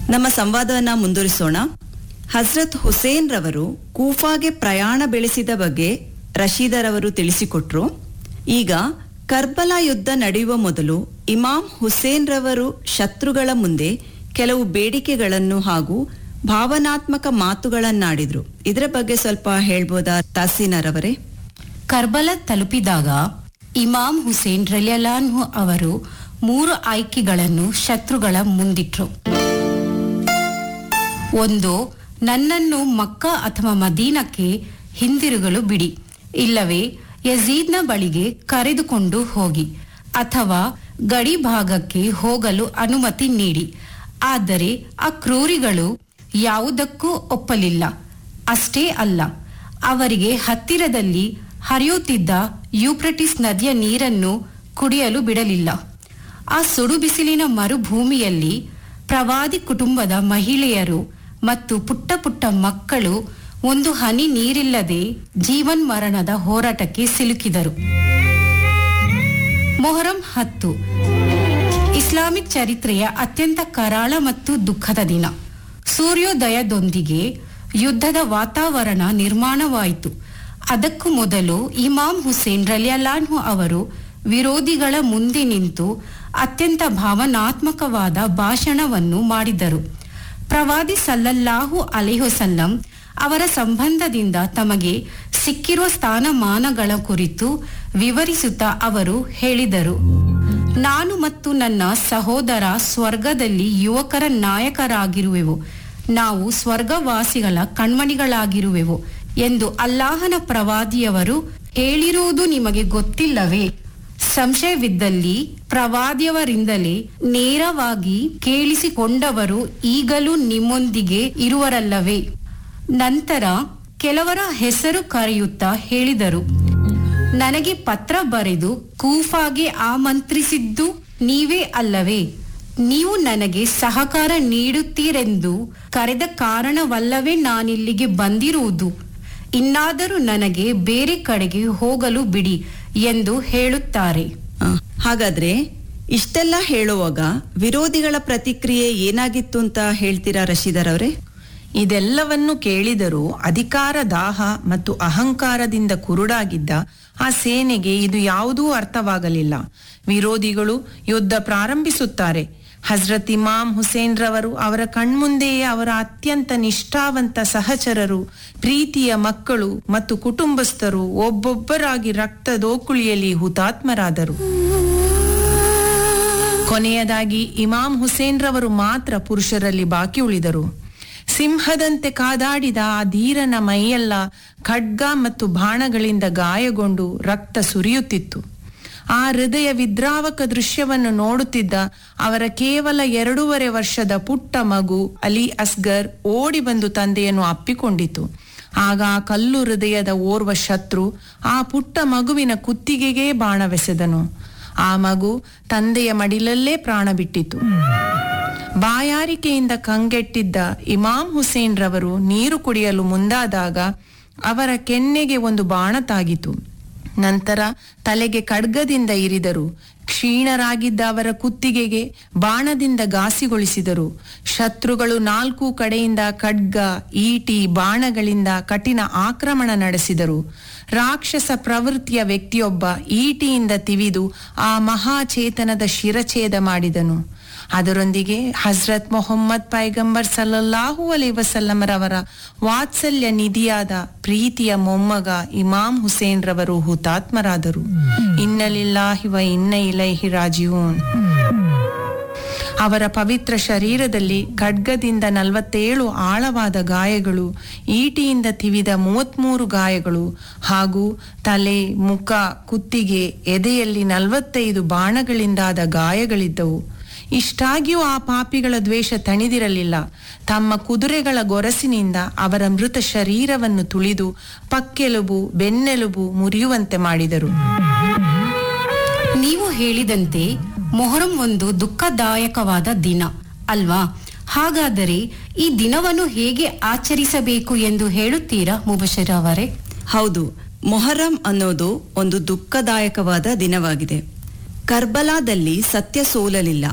ನಮ್ಮ ಸಂವಾದವನ್ನ ಮುಂದುವರಿಸೋಣ ಹಜ್ರತ್ ಹುಸೇನ್ ರವರು ಕೂಫಾಗೆ ಪ್ರಯಾಣ ಬೆಳೆಸಿದ ಬಗ್ಗೆ ರಶೀದರ್ ಅವರು ತಿಳಿಸಿಕೊಟ್ರು ಈಗ ಕರ್ಬಲಾ ಯುದ್ಧ ನಡೆಯುವ ಮೊದಲು ಇಮಾಮ್ ಹುಸೇನ್ ರವರು ಶತ್ರುಗಳ ಮುಂದೆ ಕೆಲವು ಬೇಡಿಕೆಗಳನ್ನು ಹಾಗೂ ಭಾವನಾತ್ಮಕ ಮಾತುಗಳನ್ನಾಡಿದ್ರು ಇದರ ಬಗ್ಗೆ ಸ್ವಲ್ಪ ಹೇಳ್ಬೋದಾ ತಾಸೀನರ್ ಅವರೇ ಕರ್ಬಲ ತಲುಪಿದಾಗ ಇಮಾಮ್ ಹುಸೇನ್ ರಲಿಯಲಾನ್ಹು ಅವರು ಮೂರು ಆಯ್ಕೆಗಳನ್ನು ಶತ್ರುಗಳ ಮುಂದಿಟ್ರು ಒಂದು ನನ್ನನ್ನು ಮಕ್ಕ ಅಥವಾ ಮದೀನಕ್ಕೆ ಹಿಂದಿರುಗಲು ಬಿಡಿ ಇಲ್ಲವೇ ಯಜೀದ್ನ ಬಳಿಗೆ ಕರೆದುಕೊಂಡು ಹೋಗಿ ಅಥವಾ ಗಡಿ ಭಾಗಕ್ಕೆ ಹೋಗಲು ಅನುಮತಿ ನೀಡಿ ಆದರೆ ಆ ಕ್ರೂರಿಗಳು ಯಾವುದಕ್ಕೂ ಒಪ್ಪಲಿಲ್ಲ ಅಷ್ಟೇ ಅಲ್ಲ ಅವರಿಗೆ ಹತ್ತಿರದಲ್ಲಿ ಹರಿಯುತ್ತಿದ್ದ ಯೂಪ್ರಟಿಸ್ ನದಿಯ ನೀರನ್ನು ಕುಡಿಯಲು ಬಿಡಲಿಲ್ಲ ಆ ಸುಡು ಬಿಸಿಲಿನ ಮರುಭೂಮಿಯಲ್ಲಿ ಪ್ರವಾದಿ ಕುಟುಂಬದ ಮಹಿಳೆಯರು ಮತ್ತು ಪುಟ್ಟ ಪುಟ್ಟ ಮಕ್ಕಳು ಒಂದು ಹನಿ ನೀರಿಲ್ಲದೆ ಜೀವನ್ಮರಣದ ಹೋರಾಟಕ್ಕೆ ಸಿಲುಕಿದರು ಮೊಹರಂ ಹತ್ತು ಇಸ್ಲಾಮಿಕ್ ಚರಿತ್ರೆಯ ಅತ್ಯಂತ ಕರಾಳ ಮತ್ತು ದುಃಖದ ದಿನ ಸೂರ್ಯೋದಯದೊಂದಿಗೆ ಯುದ್ಧದ ವಾತಾವರಣ ನಿರ್ಮಾಣವಾಯಿತು ಅದಕ್ಕೂ ಮೊದಲು ಇಮಾಮ್ ಹುಸೇನ್ ರಲಿಯಲಾನ್ಹು ಅವರು ವಿರೋಧಿಗಳ ಮುಂದೆ ನಿಂತು ಅತ್ಯಂತ ಭಾವನಾತ್ಮಕವಾದ ಭಾಷಣವನ್ನು ಮಾಡಿದರು ಪ್ರವಾದಿ ಸಲ್ಲಲ್ಲಾಹು ಅಲೆಹೊಸಲ್ಲಂ ಅವರ ಸಂಬಂಧದಿಂದ ತಮಗೆ ಸಿಕ್ಕಿರುವ ಸ್ಥಾನಮಾನಗಳ ಕುರಿತು ವಿವರಿಸುತ್ತಾ ಅವರು ಹೇಳಿದರು ನಾನು ಮತ್ತು ನನ್ನ ಸಹೋದರ ಸ್ವರ್ಗದಲ್ಲಿ ಯುವಕರ ನಾಯಕರಾಗಿರುವೆವು ನಾವು ಸ್ವರ್ಗವಾಸಿಗಳ ಕಣ್ಮಣಿಗಳಾಗಿರುವೆವು ಎಂದು ಅಲ್ಲಾಹನ ಪ್ರವಾದಿಯವರು ಹೇಳಿರುವುದು ನಿಮಗೆ ಗೊತ್ತಿಲ್ಲವೇ ಸಂಶಯವಿದ್ದಲ್ಲಿ ಪ್ರವಾದಿಯವರಿಂದಲೇ ನೇರವಾಗಿ ಕೇಳಿಸಿಕೊಂಡವರು ಈಗಲೂ ನಿಮ್ಮೊಂದಿಗೆ ಇರುವರಲ್ಲವೇ ನಂತರ ಕೆಲವರ ಹೆಸರು ಕರೆಯುತ್ತಾ ಹೇಳಿದರು ನನಗೆ ಪತ್ರ ಬರೆದು ಕೂಫಾಗೆ ಆಮಂತ್ರಿಸಿದ್ದು ನೀವೇ ಅಲ್ಲವೇ ನೀವು ನನಗೆ ಸಹಕಾರ ನೀಡುತ್ತೀರೆಂದು ಕರೆದ ಕಾರಣವಲ್ಲವೇ ನಾನಿಲ್ಲಿಗೆ ಬಂದಿರುವುದು ಇನ್ನಾದರೂ ನನಗೆ ಬೇರೆ ಕಡೆಗೆ ಹೋಗಲು ಬಿಡಿ ಎಂದು ಹೇಳುತ್ತಾರೆ ಆ, ಹಾಗಾದ್ರೆ ಇಷ್ಟೆಲ್ಲ ಹೇಳುವಾಗ ವಿರೋಧಿಗಳ ಪ್ರತಿಕ್ರಿಯೆ ಏನಾಗಿತ್ತು ಅಂತ ಹೇಳ್ತೀರಾ ರಶೀದರ್ ಅವರೇ ಇದೆಲ್ಲವನ್ನು ಕೇಳಿದರೂ ಅಧಿಕಾರ ದಾಹ ಮತ್ತು ಅಹಂಕಾರದಿಂದ ಕುರುಡಾಗಿದ್ದ ಆ ಸೇನೆಗೆ ಇದು ಯಾವುದೂ ಅರ್ಥವಾಗಲಿಲ್ಲ ವಿರೋಧಿಗಳು ಯುದ್ಧ ಪ್ರಾರಂಭಿಸುತ್ತಾರೆ ಹಜ್ರತ್ ಇಮಾಮ್ ಹುಸೇನ್ ರವರು ಅವರ ಕಣ್ಮುಂದೆಯೇ ಅವರ ಅತ್ಯಂತ ನಿಷ್ಠಾವಂತ ಸಹಚರರು ಪ್ರೀತಿಯ ಮಕ್ಕಳು ಮತ್ತು ಕುಟುಂಬಸ್ಥರು ಒಬ್ಬೊಬ್ಬರಾಗಿ ರಕ್ತದೋಕುಳಿಯಲ್ಲಿ ಹುತಾತ್ಮರಾದರು ಕೊನೆಯದಾಗಿ ಇಮಾಮ್ ಹುಸೇನ್ ರವರು ಮಾತ್ರ ಪುರುಷರಲ್ಲಿ ಬಾಕಿ ಉಳಿದರು ಸಿಂಹದಂತೆ ಕಾದಾಡಿದ ಆ ಧೀರನ ಮೈಯೆಲ್ಲ ಖಡ್ಗ ಮತ್ತು ಬಾಣಗಳಿಂದ ಗಾಯಗೊಂಡು ರಕ್ತ ಸುರಿಯುತ್ತಿತ್ತು ಆ ಹೃದಯ ವಿದ್ರಾವಕ ದೃಶ್ಯವನ್ನು ನೋಡುತ್ತಿದ್ದ ಅವರ ಕೇವಲ ಎರಡೂವರೆ ವರ್ಷದ ಪುಟ್ಟ ಮಗು ಅಲಿ ಅಸ್ಗರ್ ಓಡಿ ಬಂದು ತಂದೆಯನ್ನು ಅಪ್ಪಿಕೊಂಡಿತು ಆಗ ಆ ಕಲ್ಲು ಹೃದಯದ ಓರ್ವ ಶತ್ರು ಆ ಪುಟ್ಟ ಮಗುವಿನ ಕುತ್ತಿಗೆಗೇ ಬಾಣವೆಸೆದನು ಆ ಮಗು ತಂದೆಯ ಮಡಿಲಲ್ಲೇ ಪ್ರಾಣ ಬಿಟ್ಟಿತು ಬಾಯಾರಿಕೆಯಿಂದ ಕಂಗೆಟ್ಟಿದ್ದ ಇಮಾಮ್ ಹುಸೇನ್ ರವರು ನೀರು ಕುಡಿಯಲು ಮುಂದಾದಾಗ ಅವರ ಕೆನ್ನೆಗೆ ಒಂದು ಬಾಣ ತಾಗಿತು ನಂತರ ತಲೆಗೆ ಖಡ್ಗದಿಂದ ಇರಿದರು ಕ್ಷೀಣರಾಗಿದ್ದ ಅವರ ಕುತ್ತಿಗೆಗೆ ಬಾಣದಿಂದ ಘಾಸಿಗೊಳಿಸಿದರು ಶತ್ರುಗಳು ನಾಲ್ಕು ಕಡೆಯಿಂದ ಖಡ್ಗ ಈಟಿ ಬಾಣಗಳಿಂದ ಕಠಿಣ ಆಕ್ರಮಣ ನಡೆಸಿದರು ರಾಕ್ಷಸ ಪ್ರವೃತ್ತಿಯ ವ್ಯಕ್ತಿಯೊಬ್ಬ ಈಟಿಯಿಂದ ತಿವಿದು ಆ ಮಹಾಚೇತನದ ಶಿರಛೇದ ಮಾಡಿದನು ಅದರೊಂದಿಗೆ ಹಜ್ರತ್ ಮೊಹಮ್ಮದ್ ಪೈಗಂಬರ್ ಸಲ್ಲಲ್ಲಾಹು ಅಲೈ ವಸಲ್ಲಮರವರ ವಾತ್ಸಲ್ಯ ನಿಧಿಯಾದ ಪ್ರೀತಿಯ ಮೊಮ್ಮಗ ಇಮಾಮ್ ಹುಸೇನ್ ರವರು ಹುತಾತ್ಮರಾದರು ಇನ್ನಲಿಲ್ಲಾಹಿ ವ ಇನ್ನ ಇಲೈಹಿ ರಾಜಿಯೂನ್ ಅವರ ಪವಿತ್ರ ಶರೀರದಲ್ಲಿ ಖಡ್ಗದಿಂದ ನಲವತ್ತೇಳು ಆಳವಾದ ಗಾಯಗಳು ಈಟಿಯಿಂದ ತಿವಿದ ಮೂವತ್ಮೂರು ಗಾಯಗಳು ಹಾಗೂ ತಲೆ ಮುಖ ಕುತ್ತಿಗೆ ಎದೆಯಲ್ಲಿ ನಲವತ್ತೈದು ಬಾಣಗಳಿಂದಾದ ಗಾಯಗಳಿದ್ದವು ಇಷ್ಟಾಗಿಯೂ ಆ ಪಾಪಿಗಳ ದ್ವೇಷ ತಣಿದಿರಲಿಲ್ಲ ತಮ್ಮ ಕುದುರೆಗಳ ಗೊರಸಿನಿಂದ ಅವರ ಮೃತ ಶರೀರವನ್ನು ತುಳಿದು ಪಕ್ಕೆಲುಬು ಬೆನ್ನೆಲುಬು ಮುರಿಯುವಂತೆ ಮಾಡಿದರು ನೀವು ಹೇಳಿದಂತೆ ಮೊಹರಂ ಒಂದು ದುಃಖದಾಯಕವಾದ ದಿನ ಅಲ್ವಾ ಹಾಗಾದರೆ ಈ ದಿನವನ್ನು ಹೇಗೆ ಆಚರಿಸಬೇಕು ಎಂದು ಹೇಳುತ್ತೀರಾ ಮುಬಶಿರ್ ಅವರೇ ಹೌದು ಮೊಹರಂ ಅನ್ನೋದು ಒಂದು ದುಃಖದಾಯಕವಾದ ದಿನವಾಗಿದೆ ಕರ್ಬಲಾದಲ್ಲಿ ಸತ್ಯ ಸೋಲಲಿಲ್ಲ